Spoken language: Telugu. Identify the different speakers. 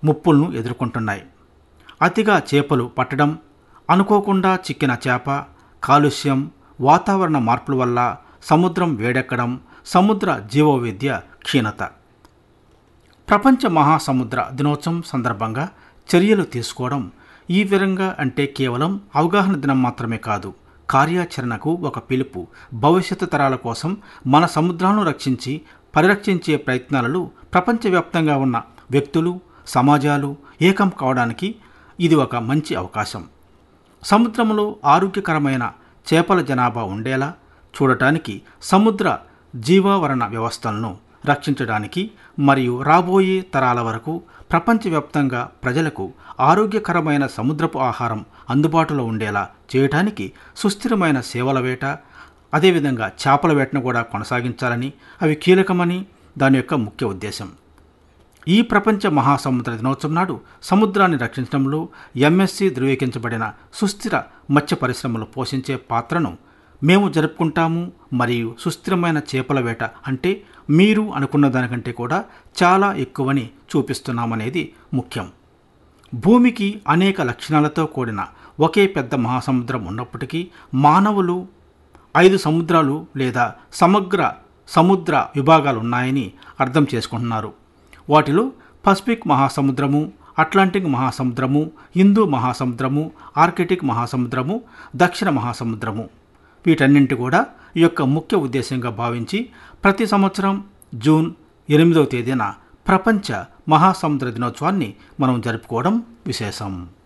Speaker 1: ముప్పులను ఎదుర్కొంటున్నాయి అతిగా చేపలు పట్టడం అనుకోకుండా చిక్కిన చేప కాలుష్యం వాతావరణ మార్పుల వల్ల సముద్రం వేడెక్కడం సముద్ర జీవవైద్య క్షీణత ప్రపంచ మహాసముద్ర దినోత్సవం సందర్భంగా చర్యలు తీసుకోవడం ఈ విధంగా అంటే కేవలం అవగాహన దినం మాత్రమే కాదు కార్యాచరణకు ఒక పిలుపు భవిష్యత్తు తరాల కోసం మన సముద్రాలను రక్షించి పరిరక్షించే ప్రయత్నాలలో ప్రపంచవ్యాప్తంగా ఉన్న వ్యక్తులు సమాజాలు ఏకం కావడానికి ఇది ఒక మంచి అవకాశం సముద్రంలో ఆరోగ్యకరమైన చేపల జనాభా ఉండేలా చూడటానికి సముద్ర జీవావరణ వ్యవస్థలను రక్షించడానికి మరియు రాబోయే తరాల వరకు ప్రపంచవ్యాప్తంగా ప్రజలకు ఆరోగ్యకరమైన సముద్రపు ఆహారం అందుబాటులో ఉండేలా చేయటానికి సుస్థిరమైన సేవల వేట అదేవిధంగా చేపల వేటను కూడా కొనసాగించాలని అవి కీలకమని దాని యొక్క ముఖ్య ఉద్దేశం ఈ ప్రపంచ మహాసముద్ర దినోత్సవం నాడు సముద్రాన్ని రక్షించడంలో ఎంఎస్సి ధృవీకరించబడిన సుస్థిర మత్స్య పరిశ్రమలు పోషించే పాత్రను మేము జరుపుకుంటాము మరియు సుస్థిరమైన చేపల వేట అంటే మీరు అనుకున్న దానికంటే కూడా చాలా ఎక్కువని చూపిస్తున్నామనేది ముఖ్యం భూమికి అనేక లక్షణాలతో కూడిన ఒకే పెద్ద మహాసముద్రం ఉన్నప్పటికీ మానవులు ఐదు సముద్రాలు లేదా సమగ్ర సముద్ర విభాగాలు ఉన్నాయని అర్థం చేసుకుంటున్నారు వాటిలో పసిఫిక్ మహాసముద్రము అట్లాంటిక్ మహాసముద్రము హిందూ మహాసముద్రము ఆర్కిటిక్ మహాసముద్రము దక్షిణ మహాసముద్రము వీటన్నింటి కూడా ఈ యొక్క ముఖ్య ఉద్దేశంగా భావించి ప్రతి సంవత్సరం జూన్ ఎనిమిదవ తేదీన ప్రపంచ మహాసముద్ర దినోత్సవాన్ని మనం జరుపుకోవడం విశేషం